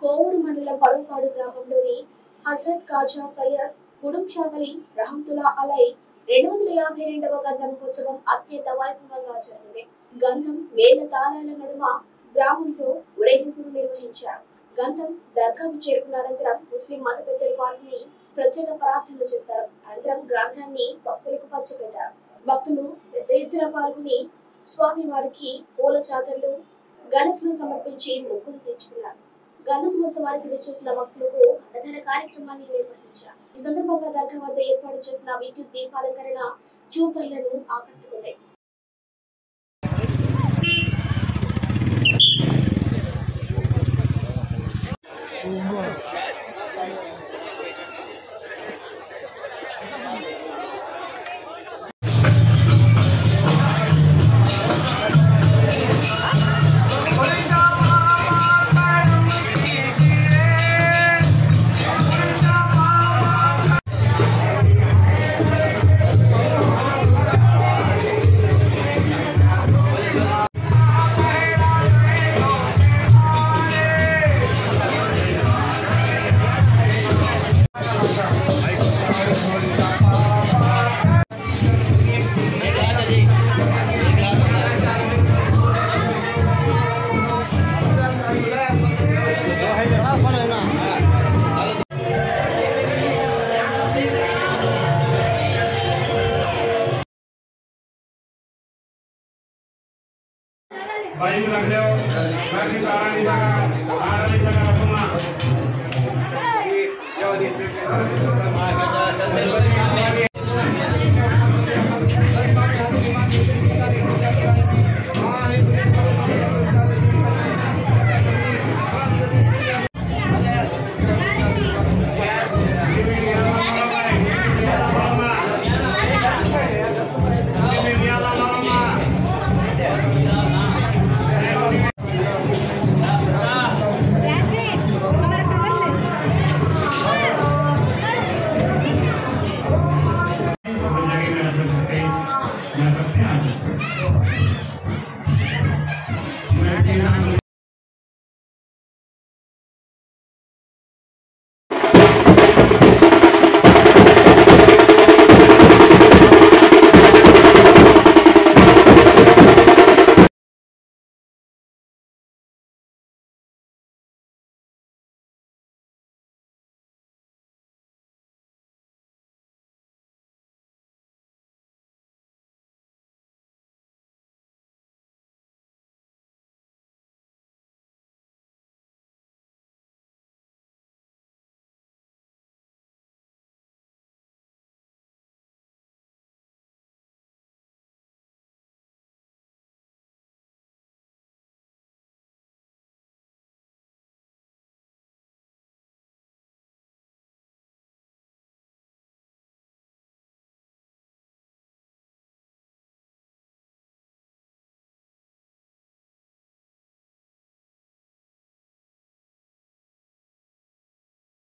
కోవూరు మండలం పడవపాడు గ్రామంలోని హజరత్ కాజా సయ్యద్ గుడుం షావలి రహంతుల్లా అలై రెండు వందల యాభై రెండవ గంధ మహోత్సవం అత్యంత వైభవంగా జరిగింది గంధం మేళ తాళాల నడుమ గ్రామంలో ఊరేగింపును నిర్వహించారు గంధం దర్గాకు చేరుకున్న అనంతరం ముస్లిం మత పెద్దలు పాల్గొని ప్రత్యేక ప్రార్థనలు చేశారు అనంతరం గ్రంథాన్ని భక్తులకు పంచిపెట్టారు భక్తులు పెద్ద ఎత్తున పాల్గొని స్వామి వారికి పూల చాదర్లు గణఫ్లు సమర్పించి మొక్కులు తీర్చుకున్నారు గంధ మహోత్సవానికి విచ్చేసిన భక్తులకు అన్నదాన కార్యక్రమాన్ని నిర్వహించారు ఈ సందర్భంగా దర్గా వద్ద ఏర్పాటు చేసిన విద్యుత్ దీపాలంకరణ చూపర్లను ఆకట్టుకుంది बाइक रख लो बाकी तारा नहीं लगा तारा नहीं लगा रखूंगा मैं